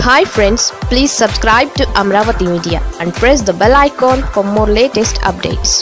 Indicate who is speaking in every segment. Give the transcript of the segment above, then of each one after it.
Speaker 1: hi friends please subscribe to Amaravati Media and press the bell icon for more latest updates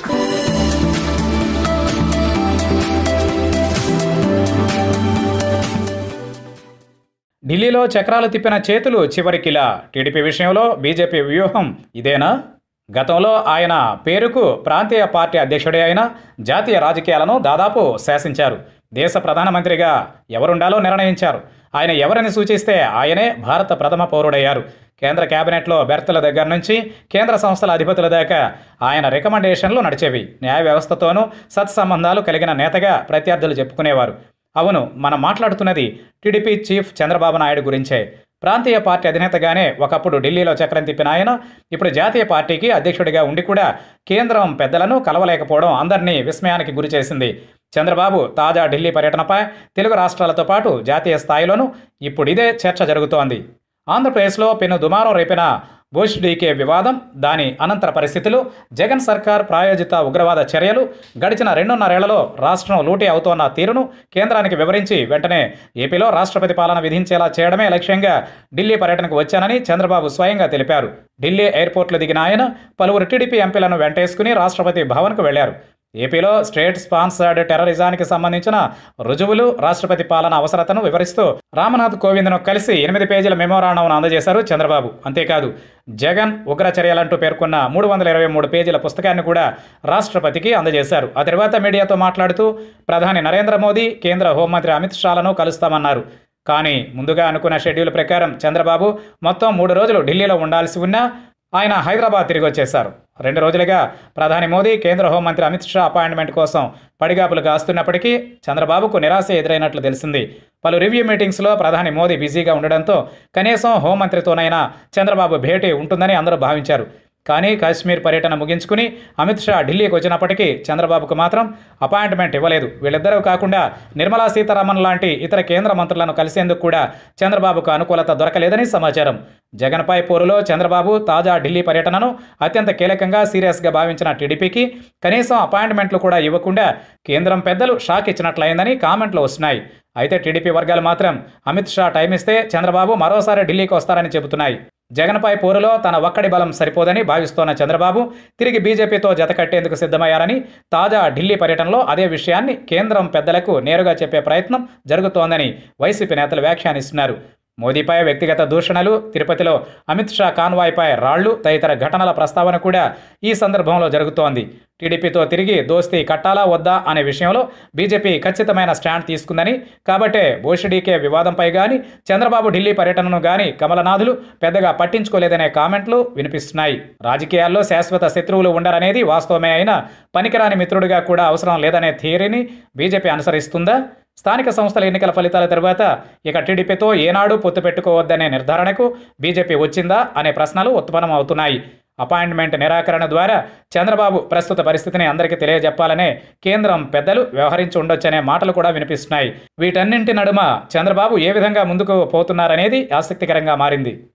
Speaker 2: ఢిల్లీలో చక్రాలు తిప్పిన చేతులు చివరికిలా TDP విషయంలో BJP వ్యూహం ఇదేనా గతంలో ఆయన పేరుకు ప్రాంతీయ పార్టీ అధ్యక్షుడే అయిన జాతీయ రాజకీయాలను దాదాపు శాసించారు దేశ ప్రధానమంత్రిగా ఎవరుండాలో నిర్ణయించారు ఆయన ఎవరిని సూచిస్తే ఆయనే భారత ప్రథమ పౌరుడయ్యారు కేంద్ర కేబినెట్లో బెర్తల దగ్గర నుంచి కేంద్ర సంస్థల అధిపతుల దాకా ఆయన రికమెండేషన్లు నడిచేవి న్యాయ వ్యవస్థతోనూ సత్సంబంధాలు కలిగిన నేతగా ప్రత్యర్థులు చెప్పుకునేవారు అవును మనం మాట్లాడుతున్నది టీడీపీ చీఫ్ చంద్రబాబు నాయుడు గురించే ప్రాంతీయ పార్టీ అధినేతగానే ఒకప్పుడు ఢిల్లీలో చక్రం తిప్పిన ఆయన ఇప్పుడు జాతీయ పార్టీకి అధ్యక్షుడిగా ఉండి కూడా కేంద్రం పెద్దలను కలవలేకపోవడం అందరినీ విస్మయానికి గురిచేసింది చంద్రబాబు తాజా ఢిల్లీ పర్యటనపై తెలుగు రాష్ట్రాలతో పాటు జాతీయ స్థాయిలోనూ ఇప్పుడు ఇదే చర్చ జరుగుతోంది ఆంధ్రప్రదేశ్లో పెను దుమారం రేపిన బుష్ డీకే వివాదం దాని అనంతర పరిస్థితులు జగన్ సర్కార్ ప్రాయోజిత ఉగ్రవాద చర్యలు గడిచిన రెండున్నరేళ్లలో రాష్ట్రం లూటీ అవుతోన్న తీరును కేంద్రానికి వివరించి వెంటనే ఏపీలో రాష్ట్రపతి పాలన విధించేలా చేయడమే లక్ష్యంగా ఢిల్లీ పర్యటనకు వచ్చానని చంద్రబాబు స్వయంగా తెలిపారు ఢిల్లీ ఎయిర్పోర్ట్లో దిగిన ఆయన పలువురు టీడీపీ ఎంపీలను వెంటేసుకుని రాష్ట్రపతి భవన్కు వెళ్లారు ఏపీలో స్టేట్ స్పాన్సర్డ్ టెర్రరిజానికి సంబంధించిన రుజువులు రాష్ట్రపతి పాలన అవసరతను వివరిస్తూ రామనాథ్ కోవింద్ను కలిసి ఎనిమిది పేజీల మెమోరాండంను అందజేశారు చంద్రబాబు అంతేకాదు జగన్ ఉగ్ర చర్యలంటూ పేర్కొన్న మూడు వందల ఇరవై మూడు పేజీల పుస్తకాన్ని కూడా రాష్ట్రపతికి అందజేశారు ఆ తర్వాత మీడియాతో మాట్లాడుతూ ప్రధాని నరేంద్ర మోదీ కేంద్ర హోంమంత్రి అమిత్ షాలను కలుస్తామన్నారు కానీ ముందుగా అనుకున్న షెడ్యూల్ ప్రకారం చంద్రబాబు మొత్తం మూడు రోజులు ఢిల్లీలో ఉండాల్సి ఉన్నా ఆయన హైదరాబాద్ తిరిగి వచ్చేశారు రెండు రోజులుగా ప్రధాని మోదీ కేంద్ర హోంమంత్రి అమిత్ షా అపాయింట్మెంట్ కోసం పడిగాపులు కాస్తున్నప్పటికీ చంద్రబాబుకు నిరాశ ఎదురైనట్లు తెలిసింది పలు రివ్యూ మీటింగ్స్లో ప్రధాని మోదీ బిజీగా ఉండడంతో కనీసం హోంమంత్రితోనైనా చంద్రబాబు భేటీ ఉంటుందని అందరూ భావించారు కానీ కాశ్మీర్ పర్యటన ముగించుకుని అమిత్ షా ఢిల్లీకి వచ్చినప్పటికీ చంద్రబాబుకు మాత్రం అపాయింట్మెంట్ ఇవ్వలేదు వీళ్ళిద్దరూ కాకుండా నిర్మలా సీతారామన్ లాంటి ఇతర కేంద్ర మంత్రులను కలిసేందుకు కూడా చంద్రబాబుకు అనుకూలత దొరకలేదని సమాచారం జగన్పై పోరులో చంద్రబాబు తాజా ఢిల్లీ పర్యటనను అత్యంత కీలకంగా సీరియస్గా భావించిన టీడీపీకి కనీసం అపాయింట్మెంట్లు కూడా ఇవ్వకుండా కేంద్రం పెద్దలు షాక్ ఇచ్చినట్లయిందని కామెంట్లు వస్తున్నాయి అయితే టీడీపీ వర్గాలు మాత్రం అమిత్ షా టైం ఇస్తే చంద్రబాబు మరోసారి ఢిల్లీకి వస్తారని చెబుతున్నాయి జగన్పై పోరులో తన ఒక్కడి బలం సరిపోదని భావిస్తోన్న చంద్రబాబు తిరిగి బీజేపీతో జతకట్టేందుకు సిద్ధమయ్యారని తాజా ఢిల్లీ పర్యటనలో అదే విషయాన్ని కేంద్రం పెద్దలకు నేరుగా చెప్పే ప్రయత్నం జరుగుతోందని వైసీపీ నేతలు వ్యాఖ్యానిస్తున్నారు మోదీపై వ్యక్తిగత దూషణలు తిరుపతిలో అమిత్ షా కాన్వాయ్పై రాళ్లు తదితర ఘటనల ప్రస్తావన కూడా ఈ సందర్భంలో జరుగుతోంది టీడీపీతో తిరిగి దోస్తీ కట్టాలా వద్దా అనే విషయంలో బీజేపీ ఖచ్చితమైన స్టాండ్ తీసుకుందని కాబట్టే బోషిడీకే వివాదంపై గాని చంద్రబాబు ఢిల్లీ పర్యటనను గాని కమలనాథులు పెద్దగా పట్టించుకోలేదనే కామెంట్లు వినిపిస్తున్నాయి రాజకీయాల్లో శాశ్వత శత్రువులు ఉండరనేది వాస్తవమే అయినా పనికిరాని మిత్రుడిగా కూడా అవసరం లేదనే థియరీని బీజేపీ అనుసరిస్తుందా స్థానిక సంస్థల ఎన్నికల ఫలితాల తర్వాత ఇక టీడీపీతో ఏనాడు పొత్తు పెట్టుకోవద్దనే నిర్ధారణకు బీజేపీ వచ్చిందా అనే ప్రశ్నలు ఉత్పన్నం అవుతున్నాయి అపాయింట్మెంట్ నిరాకరణ ద్వారా చంద్రబాబు ప్రస్తుత పరిస్థితిని అందరికీ తెలియజెప్పాలనే కేంద్రం పెద్దలు వ్యవహరించి ఉండొచ్చనే మాటలు కూడా వినిపిస్తున్నాయి వీటన్నింటి నడుమ చంద్రబాబు ఏ విధంగా ముందుకు పోతున్నారనేది ఆసక్తికరంగా మారింది